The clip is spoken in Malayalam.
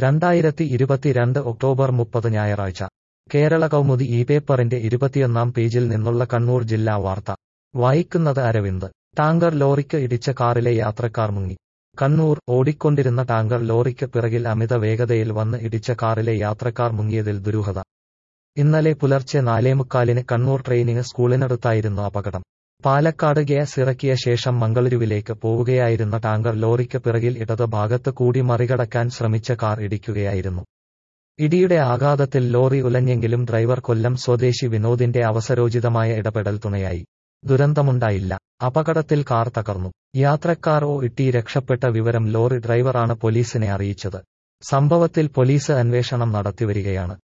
രണ്ടായിരത്തി ഇരുപത്തിരണ്ട് ഒക്ടോബർ മുപ്പത് ഞായറാഴ്ച കേരള കൗമുദി ഈ പേപ്പറിന്റെ ഇരുപത്തിയൊന്നാം പേജിൽ നിന്നുള്ള കണ്ണൂർ ജില്ലാ വാർത്ത വായിക്കുന്നത് അരവിന്ദ് ടാങ്കർ ലോറിക്ക് ഇടിച്ച കാറിലെ യാത്രക്കാർ മുങ്ങി കണ്ണൂർ ഓടിക്കൊണ്ടിരുന്ന ടാങ്കർ ലോറിക്ക് പിറകിൽ അമിത വേഗതയിൽ വന്ന് ഇടിച്ച കാറിലെ യാത്രക്കാർ മുങ്ങിയതിൽ ദുരൂഹത ഇന്നലെ പുലർച്ചെ നാലേമുക്കാലിന് കണ്ണൂർ ട്രെയിനിങ് സ്കൂളിനടുത്തായിരുന്നു അപകടം പാലക്കാട് ഗ്യാസ് ഇറക്കിയ ശേഷം മംഗളൂരുവിലേക്ക് പോവുകയായിരുന്ന ടാങ്കർ ലോറിക്ക് പിറകിൽ ഇടത് ഭാഗത്ത് കൂടി മറികടക്കാൻ ശ്രമിച്ച കാർ ഇടിക്കുകയായിരുന്നു ഇടിയുടെ ആഘാതത്തിൽ ലോറി ഉലഞ്ഞെങ്കിലും ഡ്രൈവർ കൊല്ലം സ്വദേശി വിനോദിന്റെ അവസരോചിതമായ ഇടപെടൽ തുണയായി ദുരന്തമുണ്ടായില്ല അപകടത്തിൽ കാർ തകർന്നു യാത്രക്കാർ ഓ ഇട്ടി രക്ഷപ്പെട്ട വിവരം ലോറി ഡ്രൈവറാണ് പോലീസിനെ അറിയിച്ചത് സംഭവത്തിൽ പോലീസ് അന്വേഷണം നടത്തിവരികയാണ്